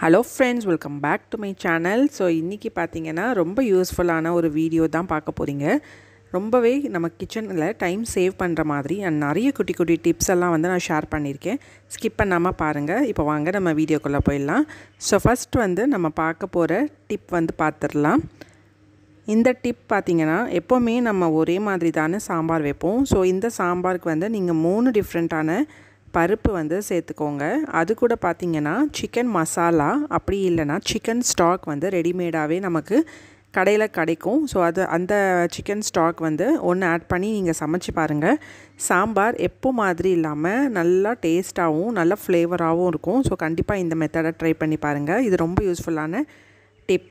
hello friends welcome back to my channel so இன்றைக்கி பார்த்தீங்கன்னா ரொம்ப யூஸ்ஃபுல்லான ஒரு வீடியோ தான் பார்க்க போகிறீங்க ரொம்பவே நம்ம கிச்சனில் டைம் சேவ் பண்ணுற மாதிரி and நிறைய குட்டி குட்டி டிப்ஸ் எல்லாம் வந்து நான் ஷேர் பண்ணியிருக்கேன் ஸ்கிப் பண்ணாமல் பாருங்கள் இப்போ வாங்க நம்ம வீடியோக்குள்ளே போயிடலாம் ஸோ ஃபஸ்ட் வந்து நம்ம பார்க்க போகிற டிப் வந்து பார்த்துடலாம் இந்த டிப் பார்த்தீங்கன்னா எப்போவுமே நம்ம ஒரே மாதிரி தானே சாம்பார் வைப்போம் ஸோ இந்த சாம்பாருக்கு வந்து நீங்கள் மூணு டிஃப்ரெண்ட்டான பருப்பு வந்து சேர்த்துக்கோங்க அது கூட பார்த்தீங்கன்னா சிக்கன் மசாலா அப்படி இல்லைன்னா சிக்கன் ஸ்டாக் வந்து ரெடிமேடாகவே நமக்கு கடையில் கிடைக்கும் ஸோ அது அந்த சிக்கன் ஸ்டாக் வந்து ஒன்று ஆட் பண்ணி நீங்கள் சமைச்சு பாருங்கள் சாம்பார் எப்போ மாதிரி இல்லாமல் நல்லா டேஸ்ட்டாகவும் நல்ல ஃப்ளேவராகவும் இருக்கும் ஸோ கண்டிப்பாக இந்த மெத்தடை ட்ரை பண்ணி பாருங்கள் இது ரொம்ப யூஸ்ஃபுல்லான டிப்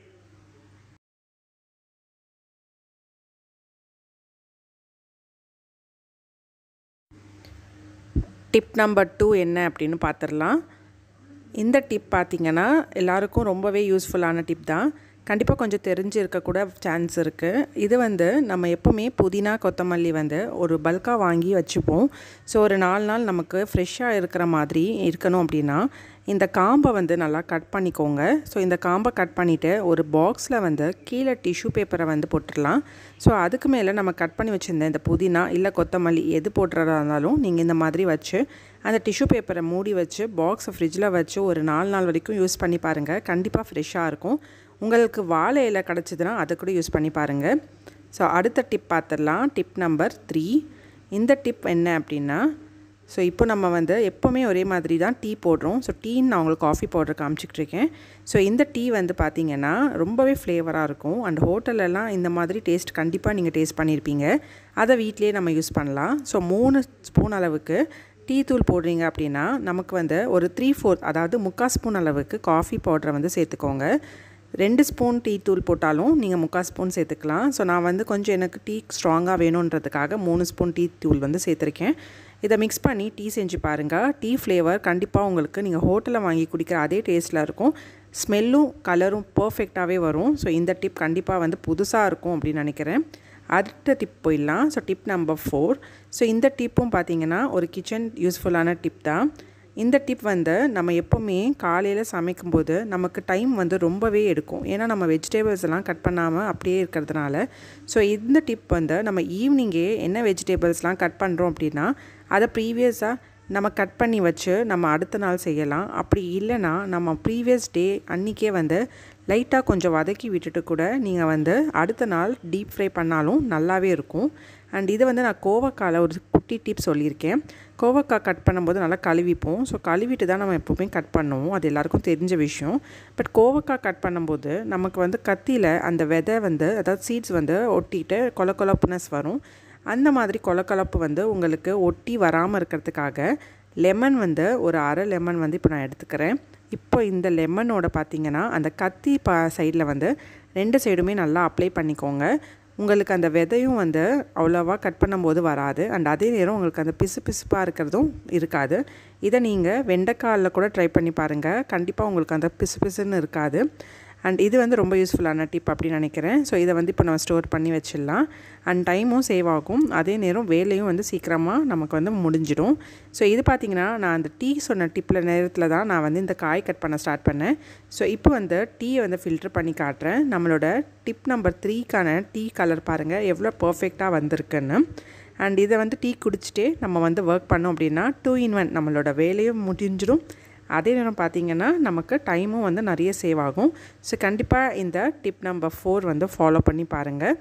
டிப் நம்பர் டூ என்ன அப்படின்னு பார்த்துடலாம் இந்த டிப் பார்த்திங்கன்னா எல்லாருக்கும் ரொம்பவே யூஸ்ஃபுல்லான டிப் தான் கண்டிப்பாக கொஞ்சம் தெரிஞ்சிருக்க கூட சான்ஸ் இருக்குது இது வந்து நம்ம எப்போவுமே புதினா கொத்தமல்லி வந்து ஒரு பல்காக வாங்கி வச்சுப்போம் ஸோ ஒரு நாலு நாள் நமக்கு ஃப்ரெஷ்ஷாக இருக்கிற மாதிரி இருக்கணும் அப்படின்னா இந்த காம்பை வந்து நல்லா கட் பண்ணிக்கோங்க ஸோ இந்த காம்பை கட் பண்ணிவிட்டு ஒரு பாக்ஸில் வந்து கீழே டிஷ்யூ பேப்பரை வந்து போட்டுடலாம் ஸோ அதுக்கு மேலே நம்ம கட் பண்ணி வச்சுருந்த இந்த புதினா இல்லை கொத்தமல்லி எது போட்டுறதா இருந்தாலும் நீங்கள் இந்த மாதிரி வச்சு அந்த டிஷ்யூ பேப்பரை மூடி வச்சு பாக்ஸை ஃப்ரிட்ஜில் வச்சு ஒரு நாலு நாள் வரைக்கும் யூஸ் பண்ணி பாருங்கள் கண்டிப்பாக ஃப்ரெஷ்ஷாக இருக்கும் உங்களுக்கு வாழை இலை கிடச்சிதுன்னா அதை கூட யூஸ் பண்ணி பாருங்கள் ஸோ அடுத்த டிப் பார்த்துடலாம் டிப் நம்பர் த்ரீ இந்த டிப் என்ன அப்படின்னா ஸோ இப்போ நம்ம வந்து எப்போவுமே ஒரே மாதிரி தான் டீ போடுறோம் ஸோ டீன்னு நான் உங்களுக்கு காஃபி பவுடர் காமிச்சிக்கிட்டு இருக்கேன் ஸோ இந்த டீ வந்து பார்த்திங்கன்னா ரொம்பவே ஃப்ளேவராக இருக்கும் அண்ட் ஹோட்டலெல்லாம் இந்த மாதிரி டேஸ்ட் கண்டிப்பாக நீங்கள் டேஸ்ட் பண்ணியிருப்பீங்க அதை வீட்லேயே நம்ம யூஸ் பண்ணலாம் ஸோ மூணு ஸ்பூன் அளவுக்கு டீ தூள் போடுறீங்க அப்படின்னா நமக்கு வந்து ஒரு த்ரீ ஃபோர் அதாவது முக்கால் ஸ்பூன் அளவுக்கு காஃபி பவுடரை வந்து சேர்த்துக்கோங்க ரெண்டு ஸ்பூன் டீ தூள் போட்டாலும் நீங்கள் முக்கால் ஸ்பூன் சேர்த்துக்கலாம் ஸோ நான் வந்து கொஞ்சம் எனக்கு டீ ஸ்ட்ராங்காக வேணுன்றதுக்காக மூணு ஸ்பூன் டீ தூள் வந்து சேர்த்துருக்கேன் இதை மிக்ஸ் பண்ணி டீ செஞ்சு பாருங்கள் டீ ஃப்ளேவர் கண்டிப்பாக உங்களுக்கு நீங்கள் ஹோட்டலில் வாங்கி குடிக்கிற அதே டேஸ்ட்டில் இருக்கும் ஸ்மெல்லும் கலரும் பர்ஃபெக்டாகவே வரும் ஸோ இந்த டிப் கண்டிப்பாக வந்து புதுசாக இருக்கும் அப்படின்னு நினைக்கிறேன் அடுத்த டிப் போயிடலாம் so tip number four so இந்த டிப்பும் பார்த்தீங்கன்னா ஒரு கிச்சன் யூஸ்ஃபுல்லான டிப் தான் இந்த டிப் வந்து நம்ம எப்போவுமே காலையில் சமைக்கும்போது நமக்கு டைம் வந்து ரொம்பவே எடுக்கும் ஏன்னா நம்ம வெஜிடபிள்ஸ் எல்லாம் கட் பண்ணாமல் அப்படியே இருக்கிறதுனால ஸோ இந்த டிப் வந்து நம்ம ஈவினிங்கே என்ன வெஜிடபிள்ஸ்லாம் கட் பண்ணுறோம் அப்படின்னா அதை ப்ரீவியஸாக நம்ம கட் பண்ணி வச்சு நம்ம அடுத்த நாள் செய்யலாம் அப்படி இல்லைன்னா நம்ம ப்ரீவியஸ் டே அன்றைக்கே வந்து லைட்டாக கொஞ்சம் வதக்கி விட்டுட்டு கூட நீங்கள் வந்து அடுத்த நாள் டீப் ஃப்ரை பண்ணாலும் நல்லாவே இருக்கும் அண்ட் இதை வந்து நான் கோவக்காயில் ஒரு குட்டி டிப் சொல்லியிருக்கேன் கோவக்காய் கட் பண்ணும்போது நல்லா கழுவிப்போம் ஸோ கழுவிட்டு தான் நம்ம எப்போவுமே கட் பண்ணுவோம் அது எல்லாருக்கும் தெரிஞ்ச விஷயம் பட் கோவக்காய் கட் பண்ணும்போது நமக்கு வந்து கத்தியில் அந்த விதை வந்து அதாவது சீட்ஸ் வந்து ஒட்டிட்டு கொல கொலப்புனஸ் வரும் அந்த மாதிரி கொலக்கலப்பு வந்து உங்களுக்கு ஒட்டி வராமல் இருக்கிறதுக்காக லெமன் வந்து ஒரு அரை லெமன் வந்து இப்போ நான் எடுத்துக்கிறேன் இப்போ இந்த லெமனோட பார்த்தீங்கன்னா அந்த கத்தி பா சைடில் வந்து ரெண்டு சைடுமே நல்லா அப்ளை பண்ணிக்கோங்க உங்களுக்கு அந்த விதையும் வந்து அவ்வளோவா கட் பண்ணும்போது வராது அண்ட் அதே நேரம் உங்களுக்கு அந்த பிசு பிசுப்பாக இருக்கிறதும் இருக்காது இதை நீங்கள் வெண்டைக்காலில் கூட ட்ரை பண்ணி பாருங்கள் கண்டிப்பாக உங்களுக்கு அந்த பிசு பிசுன்னு இருக்காது அண்ட் இது வந்து ரொம்ப யூஸ்ஃபுல்லான டிப் அப்படின்னு நினைக்கிறேன் ஸோ இதை வந்து இப்போ நம்ம ஸ்டோர் பண்ணி வச்சிடலாம் அண்ட் டைமும் சேவ் ஆகும் அதே நேரம் வேலையும் வந்து சீக்கிரமாக நமக்கு வந்து முடிஞ்சிடும் ஸோ இது பார்த்திங்கன்னா நான் அந்த டீ சொன்ன டிப்பில் நேரத்தில் தான் நான் வந்து இந்த காய் கட் பண்ண ஸ்டார்ட் பண்ணேன் ஸோ இப்போ வந்து டீயை வந்து ஃபில்டர் பண்ணி காட்டுறேன் நம்மளோட டிப் நம்பர் த்ரீக்கான டீ கலர் பாருங்கள் எவ்வளோ பர்ஃபெக்டாக வந்திருக்குன்னு அண்ட் இதை வந்து டீ குடிச்சிட்டே நம்ம வந்து ஒர்க் பண்ணோம் அப்படின்னா டூ இன் ஒன் நம்மளோட வேலையும் முடிஞ்சிடும் அதே நேரம் பார்த்திங்கன்னா நமக்கு டைமும் வந்து நிறைய சேவ் ஆகும் ஸோ கண்டிப்பாக இந்த டிப் நம்பர் ஃபோர் வந்து ஃபாலோ பண்ணி பாருங்கள்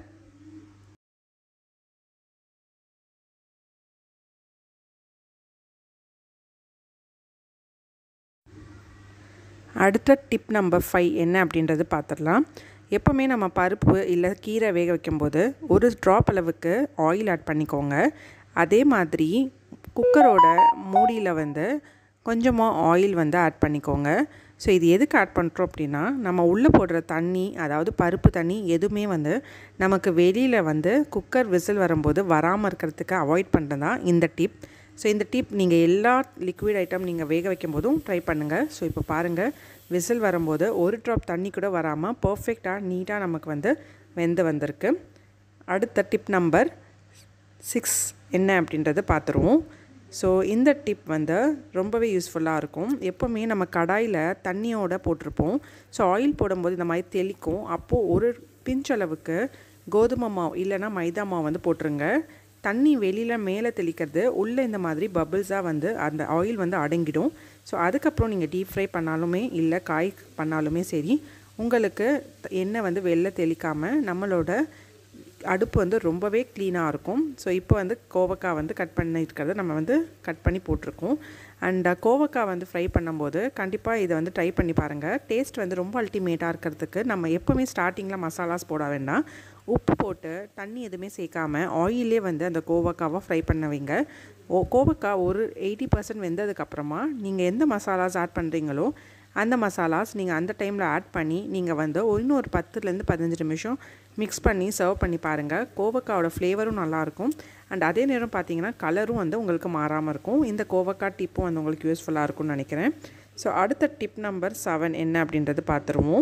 அடுத்த டிப் நம்பர் ஃபைவ் என்ன அப்படின்றது பார்த்துடலாம் எப்போவுமே நம்ம பருப்பு இல்லை கீரை வேக வைக்கும்போது ஒரு ட்ராப் அளவுக்கு ஆயில் ஆட் பண்ணிக்கோங்க அதே மாதிரி குக்கரோட மூடியில் வந்து கொஞ்சமாக ஆயில் வந்து ஆட் பண்ணிக்கோங்க ஸோ இது எதுக்கு ஆட் பண்ணுறோம் அப்படின்னா நம்ம உள்ளே போடுற தண்ணி அதாவது பருப்பு தண்ணி எதுவுமே வந்து நமக்கு வெளியில் வந்து குக்கர் விசில் வரும்போது வராமல் இருக்கிறதுக்கு அவாய்ட் பண்ணுறது தான் இந்த டிப் ஸோ இந்த டிப் நீங்கள் எல்லா லிக்விட் ஐட்டம் நீங்கள் வேக வைக்கும் போதும் ட்ரை பண்ணுங்கள் ஸோ இப்போ பாருங்கள் விசில் வரும்போது ஒரு ட்ராப் தண்ணி கூட வராமல் பர்ஃபெக்டாக நீட்டாக நமக்கு வந்து வெந்து வந்திருக்கு அடுத்த டிப் நம்பர் சிக்ஸ் என்ன அப்படின்றத பார்த்துருவோம் ஸோ இந்த டிப் வந்து ரொம்பவே யூஸ்ஃபுல்லாக இருக்கும் எப்போவுமே நம்ம கடாயில் தண்ணியோட போட்டிருப்போம் ஸோ ஆயில் போடும்போது இந்த மாதிரி தெளிக்கும் அப்போது ஒரு பிஞ்ச் அளவுக்கு கோதுமை மாவு இல்லைன்னா மைதா மாவு வந்து போட்டுருங்க தண்ணி வெளியில் மேலே தெளிக்கிறது உள்ளே இந்த மாதிரி பபிள்ஸாக வந்து அந்த ஆயில் வந்து அடங்கிடும் ஸோ அதுக்கப்புறம் நீங்கள் டீப் ஃப்ரை பண்ணாலுமே இல்லை காய் பண்ணாலுமே சரி உங்களுக்கு எண்ணெய் வந்து வெளில தெளிக்காமல் நம்மளோட அடுப்பு வந்து ரொம்பவே க்ளீனாக இருக்கும் ஸோ இப்போ வந்து கோவக்காய் வந்து கட் பண்ணியிருக்கிறத நம்ம வந்து கட் பண்ணி போட்டிருக்கோம் அண்ட் கோவக்காய் வந்து ஃப்ரை பண்ணும்போது கண்டிப்பாக இதை வந்து ட்ரை பண்ணி பாருங்கள் டேஸ்ட் வந்து ரொம்ப அல்டிமேட்டாக இருக்கிறதுக்கு நம்ம எப்போவுமே ஸ்டார்டிங்கில் மசாலாஸ் போட வேண்டாம் உப்பு போட்டு தண்ணி எதுவுமே சேர்க்காம ஆயிலே வந்து அந்த கோவக்காவை ஃப்ரை பண்ண வைங்க ஓ கோவக்காய் ஒரு எயிட்டி பர்சன்ட் வெந்ததுக்கப்புறமா நீங்கள் எந்த மசாலாஸ் ஆட் பண்ணுறீங்களோ அந்த மசாலாஸ் நீங்கள் அந்த டைமில் ஆட் பண்ணி நீங்கள் வந்து இன்னும் ஒரு பத்துலேருந்து பதினஞ்சு நிமிஷம் மிக்ஸ் பண்ணி சர்வ் பண்ணி பாருங்கள் கோவக்காவோட ஃப்ளேவரும் நல்லாயிருக்கும் அண்ட் அதே நேரம் பார்த்தீங்கன்னா கலரும் வந்து உங்களுக்கு மாறாமல் இருக்கும் இந்த கோவக்காய் டிப்பும் வந்து உங்களுக்கு யூஸ்ஃபுல்லாக இருக்கும்னு நினைக்கிறேன் ஸோ அடுத்த டிப் நம்பர் செவன் என்ன அப்படின்றது பார்த்துருவோம்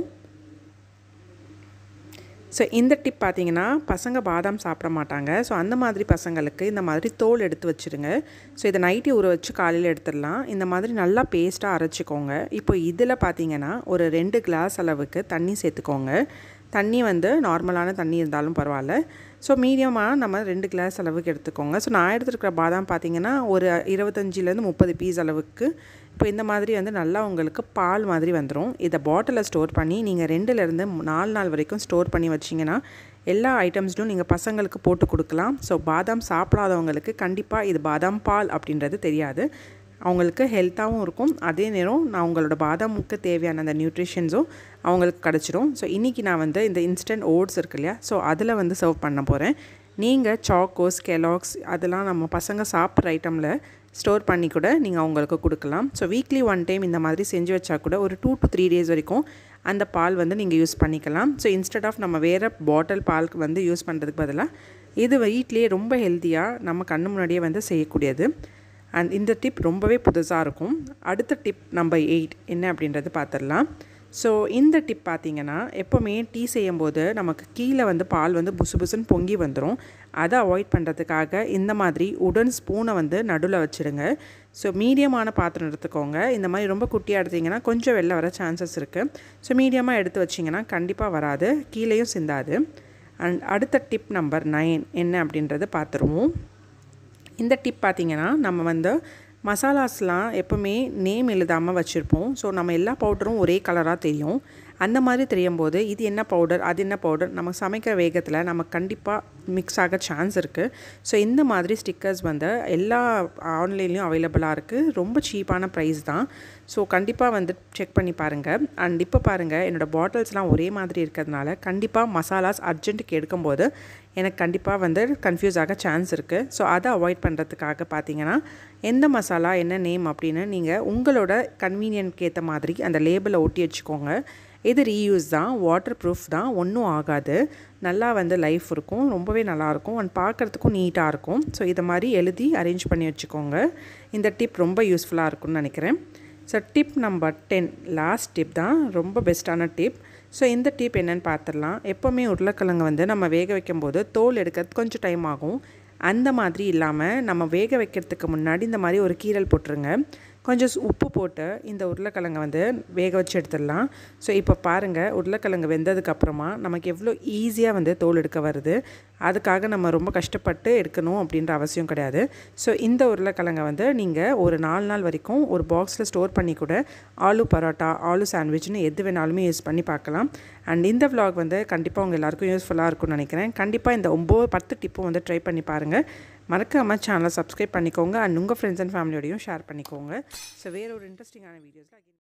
ஸோ இந்த டிப் பார்த்தீங்கன்னா பசங்க பாதாம் சாப்பிட மாட்டாங்க ஸோ அந்த மாதிரி பசங்களுக்கு இந்த மாதிரி தோல் எடுத்து வச்சுருங்க ஸோ இதை நைட்டி ஊற வச்சு காலையில் எடுத்துடலாம் இந்த மாதிரி நல்லா பேஸ்ட்டாக அரைச்சிக்கோங்க இப்போ இதில் பார்த்தீங்கன்னா ஒரு ரெண்டு கிளாஸ் அளவுக்கு தண்ணி சேர்த்துக்கோங்க தண்ணி வந்து நார்மலான தண்ணி இருந்தாலும் பரவாயில்ல ஸோ மீடியமாக நம்ம ரெண்டு கிளாஸ் அளவுக்கு எடுத்துக்கோங்க ஸோ நான் எடுத்துருக்கிற பாதாம் பார்த்தீங்கன்னா ஒரு இருபத்தஞ்சிலேருந்து முப்பது பீஸ் அளவுக்கு இப்போ இந்த மாதிரி வந்து நல்லா உங்களுக்கு பால் மாதிரி வந்துடும் இதை பாட்டிலில் ஸ்டோர் பண்ணி நீங்கள் ரெண்டுலேருந்து நாலு நாள் வரைக்கும் ஸ்டோர் பண்ணி வச்சிங்கன்னா எல்லா ஐட்டம்ஸ்டும் நீங்கள் பசங்களுக்கு போட்டு கொடுக்கலாம் ஸோ பாதாம் சாப்பிடாதவங்களுக்கு கண்டிப்பாக இது பாதாம் பால் அப்படின்றது தெரியாது அவங்களுக்கு ஹெல்த்தாகவும் இருக்கும் அதே நேரம் நான் உங்களோட பாதாமுக்கு தேவையான அந்த நியூட்ரிஷன்ஸும் அவங்களுக்கு கிடச்சிரும் ஸோ இன்றைக்கி நான் வந்து இந்த இன்ஸ்டன்ட் ஓட்ஸ் இருக்கு இல்லையா ஸோ அதில் வந்து சர்வ் பண்ண போகிறேன் நீங்கள் சாக்கோஸ் கெலாக்ஸ் அதெல்லாம் நம்ம பசங்க சாப்பிட்ற ஐட்டமில் ஸ்டோர் பண்ணி கூட நீங்கள் அவங்களுக்கு கொடுக்கலாம் ஸோ வீக்லி ஒன் டைம் இந்த மாதிரி செஞ்சு வச்சா கூட ஒரு டூ டு த்ரீ டேஸ் வரைக்கும் அந்த பால் வந்து நீங்கள் யூஸ் பண்ணிக்கலாம் ஸோ இன்ஸ்டெட் ஆஃப் நம்ம வேறு பாட்டில் பாலுக்கு வந்து யூஸ் பண்ணுறதுக்கு பதிலாக இது வீட்லேயே ரொம்ப ஹெல்த்தியாக நம்ம கண்ணு முன்னாடியே வந்து செய்யக்கூடியது அண்ட் இந்த டிப் ரொம்பவே புதுசாக இருக்கும் அடுத்த டிப் நம்பர் எயிட் என்ன அப்படின்றது பார்த்துடலாம் ஸோ இந்த டிப் பார்த்தீங்கன்னா எப்போவுமே டீ செய்யும்போது நமக்கு கீழே வந்து பால் வந்து புசு புசுன்னு பொங்கி வந்துடும் அதை அவாய்ட் பண்ணுறதுக்காக இந்த மாதிரி உடன் ஸ்பூனை வந்து நடுவில் வச்சுடுங்க ஸோ மீடியமான பாத்திரம் எடுத்துக்கோங்க இந்த மாதிரி ரொம்ப குட்டியாக எடுத்திங்கன்னா கொஞ்சம் வெளில வர சான்சஸ் இருக்குது ஸோ மீடியமாக எடுத்து வச்சிங்கன்னா கண்டிப்பாக வராது கீழேயும் சிந்தாது அண்ட் அடுத்த டிப் நம்பர் நைன் என்ன அப்படின்றத பார்த்துருவோம் இந்த டிப் பார்த்திங்கன்னா நம்ம வந்து மசாலாஸ்லாம் எப்போவுமே நேம் எழுதாமல் வச்சுருப்போம் ஸோ நம்ம எல்லா பவுடரும் ஒரே கலராக தெரியும் அந்த மாதிரி தெரியும் போது இது என்ன பவுடர் அது என்ன பவுடர் நம்ம சமைக்கிற வேகத்தில் நம்ம கண்டிப்பாக மிக்ஸ் ஆக சான்ஸ் இருக்குது ஸோ இந்த மாதிரி ஸ்டிக்கர்ஸ் வந்து எல்லா ஆன்லைன்லேயும் அவைலபிளாக இருக்குது ரொம்ப சீப்பான ப்ரைஸ் தான் ஸோ கண்டிப்பாக வந்து செக் பண்ணி பாருங்கள் அண்ட் இப்போ பாருங்கள் என்னோடய பாட்டில்ஸ்லாம் ஒரே மாதிரி இருக்கிறதுனால கண்டிப்பாக மசாலாஸ் அர்ஜென்ட்டுக்கு எடுக்கும்போது எனக்கு கண்டிப்பாக வந்து கன்ஃபியூஸ் ஆக சான்ஸ் இருக்குது ஸோ அதை அவாய்ட் பண்ணுறதுக்காக பார்த்தீங்கன்னா எந்த மசாலா என்ன நேம் அப்படின்னு நீங்கள் உங்களோட கன்வீனியன்ட்க்கு ஏற்ற மாதிரி அந்த லேபிளை ஒட்டி வச்சுக்கோங்க இது ரீயூஸ் தான் வாட்டர் ப்ரூஃப் தான் ஒன்றும் ஆகாது நல்லா வந்து லைஃப் இருக்கும் ரொம்பவே நல்லாயிருக்கும் அண்ட் பார்க்குறதுக்கும் நீட்டாக இருக்கும் ஸோ இதை மாதிரி எழுதி அரேஞ்ச் பண்ணி வச்சுக்கோங்க இந்த டிப் ரொம்ப யூஸ்ஃபுல்லாக இருக்கும்னு நினைக்கிறேன் so tip number ten last tip தான் ரொம்ப பெஸ்ட்டான டிப் ஸோ இந்த டிப் என்னென்னு பார்த்துடலாம் எப்போவுமே உருளைக்கிழங்கு வந்து நம்ம வேக வைக்கும்போது தோல் எடுக்கிறது கொஞ்சம் டைம் ஆகும் அந்த மாதிரி இல்லாமல் நம்ம வேக வைக்கிறதுக்கு முன்னாடி இந்த மாதிரி ஒரு கீரல் போட்டுருங்க கொஞ்சம் உப்பு போட்டு இந்த உருளைக்கிழங்கை வந்து வேக வச்சு எடுத்துடலாம் ஸோ இப்போ பாருங்கள் உருளைக்கிழங்கு வெந்ததுக்கப்புறமா நமக்கு எவ்வளோ ஈஸியாக வந்து தோல் எடுக்க வருது அதுக்காக நம்ம ரொம்ப கஷ்டப்பட்டு எடுக்கணும் அப்படின்ற அவசியம் கிடையாது ஸோ இந்த உருளைக்கிழங்கை வந்து நீங்கள் ஒரு நாலு நாள் வரைக்கும் ஒரு பாக்ஸில் ஸ்டோர் பண்ணி கூட ஆலு பரோட்டா ஆலு சாண்ட்விச்னு எது வேணாலுமே யூஸ் பண்ணி பார்க்கலாம் அண்ட் இந்த விலாக் வந்து கண்டிப்பாக உங்கள் எல்லாருக்கும் யூஸ்ஃபுல்லாக இருக்கும்னு நினைக்கிறேன் கண்டிப்பாக இந்த ஒம்பது பத்து டிப்பும் வந்து ட்ரை பண்ணி பாருங்கள் மறக்காமல் சேனலை சப்ஸ்கிரைப் பண்ணிக்கோங்க அண்ட் உங்கள் ஃப்ரெண்ட்ஸ் அண்ட் ஃபேமிலியோடையும் ஷேர் பண்ணிக்கோங்க ஸோ வேறு ஒரு இன்ட்ரெஸ்டிங்கான வீடியோஸில்